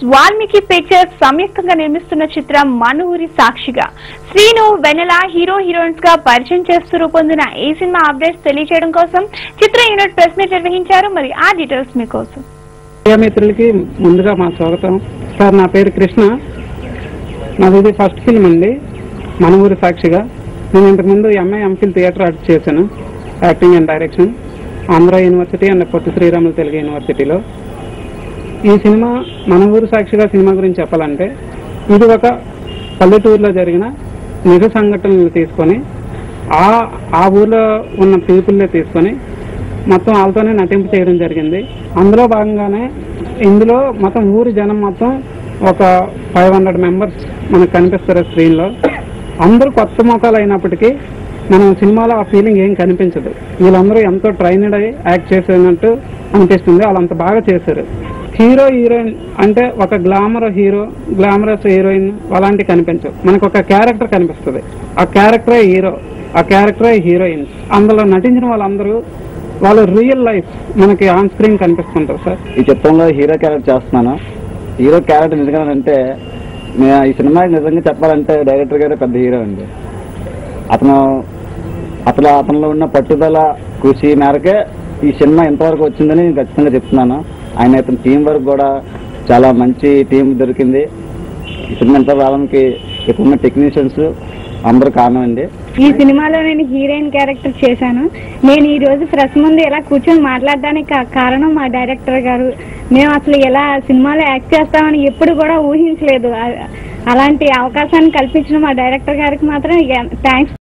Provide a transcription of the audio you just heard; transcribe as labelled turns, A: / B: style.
A: Valmiki pictures సంయుక్తంగా నిర్మిస్తున్న చిత్రం మనువురి సాక్షిగా శ్రీను వెనెల హీరో హీరోయిన్స్ గా పరిచయం చేస్తూ రూపొందిన ఈ సినిమా అప్డేట్స్ తెలియజేయడం కోసం చిత్ర యూనిట్ ప్రెస్ మీట్ నిర్వహించారు మరి ఆ డీటెయిల్స్ మీకోసం
B: ప్రియ మిత్రులకి ముందుగా మా స్వాగతం సార్ నా పేరు కృష్ణ నాది ఇది ఫస్ట్ ఫిల్మ్ అండి మన ఊరి సాక్షిగా నేను ఇంతకుముందు ఎంఐ ఎంఫిల్ థియేటర్ ఆర్ట్స్ చేశాను acting and direction Andhra university and Potti Sriramulu Telugu యూనివర్సిటీలో ఈ సినిమా మన ఊరు సాక్షిగా సినిమా గురించి చెప్పాలంటే ఇది ఒక పల్లెటూరులో జరిగిన నిజ సంఘటనలు తీసుకొని ఆ ఆ ఊర్లో ఉన్న పీపుల్నే తీసుకొని మొత్తం వాళ్ళతోనే నటింపు చేయడం జరిగింది అందులో భాగంగానే ఇందులో మొత్తం ఊరి జనం మొత్తం ఒక ఫైవ్ హండ్రెడ్ మెంబర్స్ మనకు కనిపిస్తారు స్క్రీన్లో అందరూ కొత్త మొఖాలు అయినప్పటికీ మనం సినిమాలో ఆ ఫీలింగ్ ఏం కనిపించదు వీళ్ళందరూ ఎంతో ట్రైనడ్ అయ్యి యాక్ట్ చేసినట్టు అనిపిస్తుంది వాళ్ళు అంత బాగా చేశారు హీరో హీరోయిన్ అంటే ఒక గ్లామర్ హీరో గ్లామరస్ హీరోయిన్ అలాంటివి కనిపించవు మనకు ఒక క్యారెక్టర్ కనిపిస్తుంది ఆ క్యారెక్టరే హీరో ఆ క్యారెక్టరే హీరోయిన్ అందులో నటించిన వాళ్ళందరూ వాళ్ళ రియల్ లైఫ్ మనకి ఆన్ స్క్రీన్ కనిపిస్తుంటారు సార్
C: ఈ చిత్రంలో హీరో క్యారెక్టర్ చేస్తున్నాను హీరో క్యారెక్టర్ నిజంగా అంటే నే- ఈ సినిమా నిజంగా చెప్పాలంటే డైరెక్టర్ గారే పెద్ద హీరో అండి అతను అసలు అతనిలో ఉన్న పట్టుదల కృషి మేరకే ఈ సినిమా ఇంతవరకు వచ్చిందని నేను ఖచ్చితంగా చెప్తున్నాను ఆయన అతని టీం వర్క్ కూడా చాలా మంచి టీం దొరికింది ఈ సినిమా ఇంత రావడానికి ఎక్కువ టెక్నీషియన్స్ అందరూ కారణం అండి
D: ఈ సినిమాలో నేను హీరోయిన్ క్యారెక్టర్ చేశాను నేను ఈ రోజు ప్రెస్ ముందు ఇలా కూర్చొని మాట్లాడడానికి కా- కారణం మా డైరెక్టర్ గారు మేము అసలు ఎలా సినిమాలో యాక్ట్ చేస్తామని ఎప్పుడు కూడా ఊహించలేదు అ- అలాంటి అవకాశాన్ని కల్పించిన మా డైరెక్టర్ గారికి మాత్రం థ్యాంక్స్